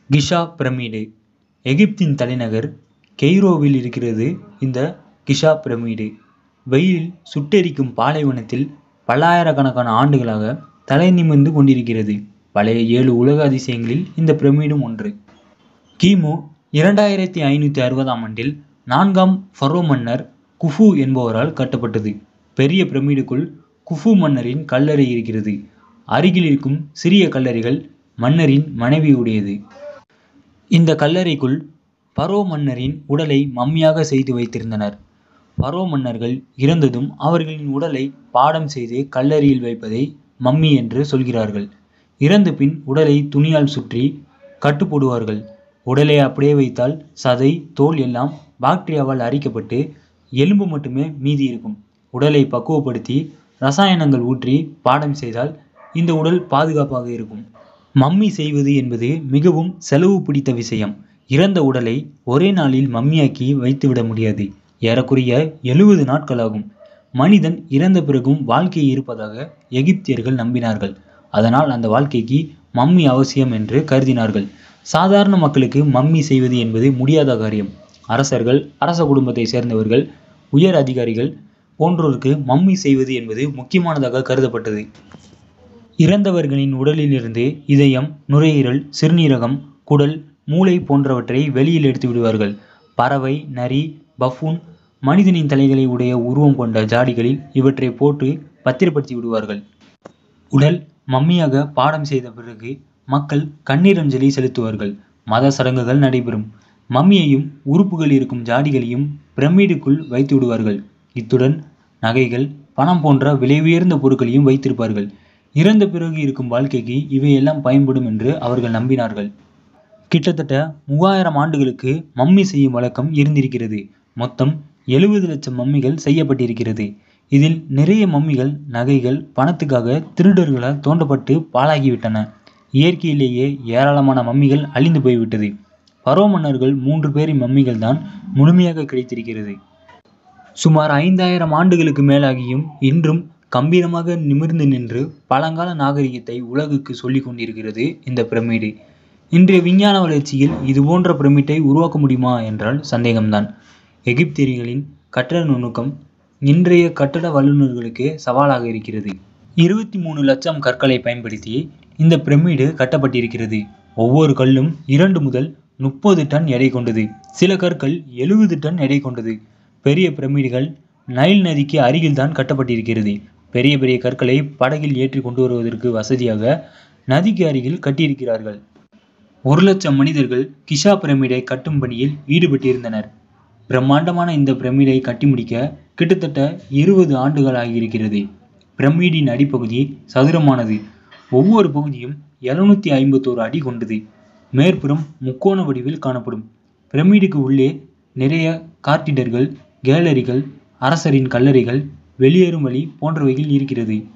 கிஷா pyramid எகிப்தின் தலைநகர் கெய்ரோவில் இருக்கிறது இந்த கிஷா பிரமிடு வெயிலில் சுட்டெரிக்கும் பாலைவனத்தில் பல்லாயிரக்கணக்கான ஆண்டுகளாக தலைநிமிர்ந்து கொண்டிருக்கிறது பழைய ஏழு உலக அதிசயங்களில் இந்த பிரமிடும் ஒன்று கிமு இரண்டாயிரத்தி ஐநூற்றி அறுபதாம் ஆண்டில் நான்காம் ஃபரோ மன்னர் குஃபு என்பவரால் கட்டப்பட்டது பெரிய பிரமிடுக்குள் குஃபு மன்னரின் கல்லறை இருக்கிறது அருகில் இருக்கும் சிறிய கல்லறைகள் மன்னரின் மனைவியுடையது இந்த கல்லறைக்குள் பரோ மன்னரின் உடலை மம்மியாக செய்து வைத்திருந்தனர் பரோ மன்னர்கள் இறந்ததும் அவர்களின் உடலை பாடம் செய்து கல்லறையில் வைப்பதை மம்மி என்று சொல்கிறார்கள் இறந்த பின் உடலை துணியால் சுற்றி கட்டு போடுவார்கள் உடலை அப்படியே வைத்தால் சதை தோல் எல்லாம் பாக்டீரியாவால் அரிக்கப்பட்டு எலும்பு மட்டுமே மீதி இருக்கும் உடலை பக்குவப்படுத்தி ரசாயனங்கள் ஊற்றி பாடம் செய்தால் இந்த உடல் பாதுகாப்பாக இருக்கும் மம்மி செய்வது என்பது மிகவும் செலவு பிடித்த விஷயம் இறந்த உடலை ஒரே நாளில் மம்மியாக்கி வைத்துவிட முடியாது ஏறக்குறைய எழுபது நாட்களாகும் மனிதன் இறந்த பிறகும் வாழ்க்கை இருப்பதாக எகிப்தியர்கள் நம்பினார்கள் அதனால் அந்த வாழ்க்கைக்கு மம்மி அவசியம் என்று கருதினார்கள் சாதாரண மக்களுக்கு மம்மி செய்வது என்பது முடியாத காரியம் அரசர்கள் அரச குடும்பத்தை சேர்ந்தவர்கள் உயர் அதிகாரிகள் போன்றோருக்கு மம்மி செய்வது என்பது முக்கியமானதாக கருதப்பட்டது இறந்தவர்களின் உடலிலிருந்து இதயம் நுரையீரல் சிறுநீரகம் குடல் மூளை போன்றவற்றை வெளியில் எடுத்து விடுவார்கள் பறவை நரி பஃபூன் மனிதனின் தலைகளை உடைய உருவம் கொண்ட ஜாடிகளில் இவற்றை போட்டு பத்திரப்படுத்தி விடுவார்கள் உடல் மம்மியாக பாடம் செய்த பிறகு மக்கள் கண்ணீர் அஞ்சலி செலுத்துவார்கள் மத சடங்குகள் நடைபெறும் மம்மியையும் உறுப்புகள் இருக்கும் ஜாடிகளையும் பிரமிடுக்குள் வைத்து விடுவார்கள் இத்துடன் நகைகள் பணம் போன்ற விலை உயர்ந்த பொருட்களையும் வைத்திருப்பார்கள் இறந்த பிறகு இருக்கும் வாழ்க்கைக்கு இவையெல்லாம் பயன்படும் என்று அவர்கள் நம்பினார்கள் கிட்டத்தட்ட மூவாயிரம் ஆண்டுகளுக்கு மம்மி செய்யும் வழக்கம் இருந்திருக்கிறது மொத்தம் எழுபது லட்சம் மம்மிகள் செய்யப்பட்டிருக்கிறது இதில் நிறைய மம்மிகள் நகைகள் பணத்துக்காக திருடர்களால் தோண்டப்பட்டு பாழாகிவிட்டன இயற்கையிலேயே ஏராளமான மம்மிகள் அழிந்து போய்விட்டது பரோ மன்னர்கள் மூன்று பேரின் மம்மிகள் தான் முழுமையாக கிடைத்திருக்கிறது சுமார் ஐந்தாயிரம் ஆண்டுகளுக்கு மேலாகியும் இன்றும் கம்பீரமாக நிமிர்ந்து நின்று பழங்கால நாகரிகத்தை உலகுக்கு சொல்லிக் கொண்டிருக்கிறது இந்த பிரமிடு இன்றைய விஞ்ஞான வளர்ச்சியில் இது போன்ற பிரமிட்டை உருவாக்க முடியுமா என்றால் சந்தேகம்தான் எகிப்தியர்களின் கட்டட நுணுக்கம் இன்றைய கட்டட வல்லுநர்களுக்கு சவாலாக இருக்கிறது இருபத்தி மூணு லட்சம் கற்களை பயன்படுத்தி இந்த பிரமிடு கட்டப்பட்டிருக்கிறது ஒவ்வொரு கல்லும் இரண்டு முதல் முப்பது டன் எடை கொண்டது சில கற்கள் எழுபது டன் எடை கொண்டது பெரிய பிரமிடுகள் நைல் நதிக்கு அருகில்தான் கட்டப்பட்டிருக்கிறது பெரிய பெரிய கற்களை படகில் ஏற்றி கொண்டு வருவதற்கு வசதியாக நதிக்கு அருகில் கட்டியிருக்கிறார்கள் ஒரு லட்சம் மனிதர்கள் கிஷா பிரமிடை கட்டும் பணியில் ஈடுபட்டிருந்தனர் பிரம்மாண்டமான இந்த பிரமிடை கட்டி முடிக்க கிட்டத்தட்ட இருபது ஆண்டுகள் ஆகியிருக்கிறது பிரமிடின் அடிப்பகுதி சதுரமானது ஒவ்வொரு பகுதியும் எழுநூத்தி ஐம்பத்தோரு அடி கொண்டது மேற்புறம் முக்கோண வடிவில் காணப்படும் பிரமிடுக்கு உள்ளே நிறைய கார்டிடர்கள் கேலரிகள் அரசரின் கல்லறைகள் வெளியேறும் வழி போன்றவைகள் இருக்கிறது